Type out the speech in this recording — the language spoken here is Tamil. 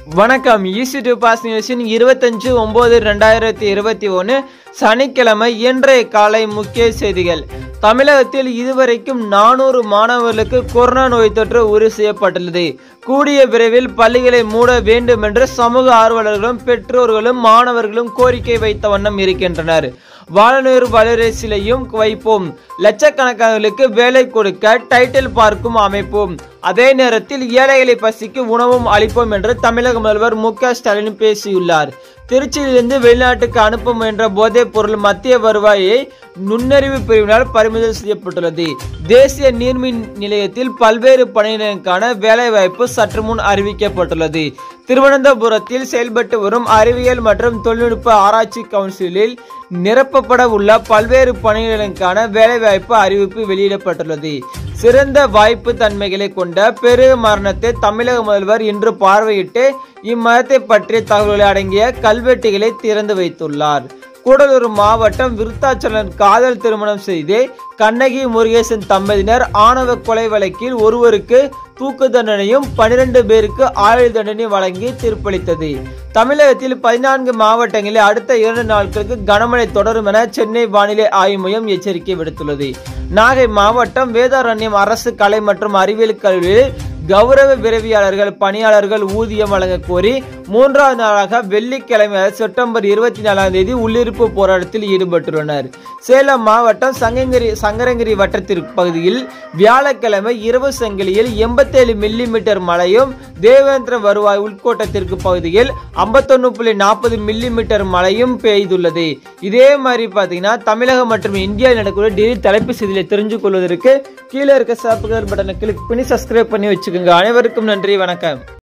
வணக்கம் ஈசி டு பாஸ் நியூஸின் இருபத்தஞ்சு ஒன்பது ரெண்டாயிரத்தி இருபத்தி ஒன்று சனிக்கிழமை இன்றைய காலை முக்கிய செய்திகள் தமிழகத்தில் இதுவரைக்கும் நானூறு மாணவர்களுக்கு கொரோனா நோய் தொற்று உறுதி செய்யப்பட்டுள்ளது கூடிய விரைவில் பள்ளிகளை மூட வேண்டும் என்று சமூக ஆர்வலர்களும் பெற்றோர்களும் மாணவர்களும் கோரிக்கை வைத்த வண்ணம் இருக்கின்றனர் வாழநூறு வளரசிலையும் வைப்போம் லட்சக்கணக்கானவர்களுக்கு வேலை கொடுக்க டைட்டில் பார்க்கும் அமைப்போம் அதே நேரத்தில் ஏழைகளை பசிக்கு உணவும் அளிப்போம் என்று தமிழக முதல்வர் மு க ஸ்டாலின் பேசியுள்ளார் திருச்சியிலிருந்து வெளிநாட்டுக்கு அனுப்ப முயன்ற போதைப் பொருள் மத்திய வருவாயை நுண்ணறிவு பிரிவினால் பறிமுதல் செய்யப்பட்டுள்ளது தேசிய நீர்மின் நிலையத்தில் பல்வேறு பணியிடங்களுக்கான வேலைவாய்ப்பு சற்று முன் அறிவிக்கப்பட்டுள்ளது திருவனந்தபுரத்தில் செயல்பட்டு வரும் அறிவியல் மற்றும் தொழில்நுட்ப ஆராய்ச்சி கவுன்சிலில் நிரப்பப்பட உள்ள பல்வேறு பணியிடங்களுக்கான வேலைவாய்ப்பு அறிவிப்பு வெளியிடப்பட்டுள்ளது சிறந்த வாய்ப்பு தன்மைகளை கொண்ட பெரு மரணத்தை தமிழக முதல்வர் இன்று பார்வையிட்டு இம்மரத்தை பற்றிய தகவல்களை அடங்கிய கல்வெட்டுகளை திறந்து வைத்துள்ளார் கூடலூர் மாவட்டம் விருத்தாச்சலம் காதல் திருமணம் செய்து கண்ணகி முருகேசன் தம்பதியினர் ஆணவ கொலை வழக்கில் ஒருவருக்கு தூக்கு தண்டனையும் பனிரெண்டு பேருக்கு ஆயுள் தண்டனை வழங்கி தீர்ப்பளித்தது தமிழகத்தில் பதினான்கு மாவட்டங்களில் அடுத்த இரண்டு நாட்களுக்கு கனமழை தொடரும் என சென்னை வானிலை ஆய்வு மையம் எச்சரிக்கை விடுத்துள்ளது நாகை மாவட்டம் வேதாரண்யம் அரசு கலை மற்றும் அறிவியல் கல்லூரியில் கௌரவ விரைவியாளர்கள் பணியாளர்கள் ஊதியம் வழங்க கோரி மூன்றாவது நாளாக வெள்ளிக்கிழமை செப்டம்பர் இருபத்தி நாலாம் தேதி உள்ளிருப்பு போராட்டத்தில் ஈடுபட்டுள்ளனர் சேலம் மாவட்டம் சங்ககிரி சங்கரங்கிரி வட்டத்திற்கு பகுதியில் வியாழக்கிழமை இரவு சங்கிலியில் எண்பத்தேழு மில்லி மீட்டர் மழையும் தேவேந்திர வருவாய் உட்கோட்டத்திற்கு பகுதியில் ஐம்பத்தொன்னு புள்ளி நாற்பது மில்லி மீட்டர் மழையும் பெய்துள்ளது இதே மாதிரி பார்த்தீங்கன்னா தமிழகம் மற்றும் இந்தியாவில் நடக்கக்கூடிய டெய்லி தலைப்பு செய்திகளை தெரிஞ்சு கொள்வதற்கு கீழே இருக்க சப்ஸ்கிரைப் பட்டனை கிளிக் பண்ணி சப்ஸ்கிரைப் பண்ணி வச்சுக்கோங்க அனைவருக்கும் நன்றி வணக்கம்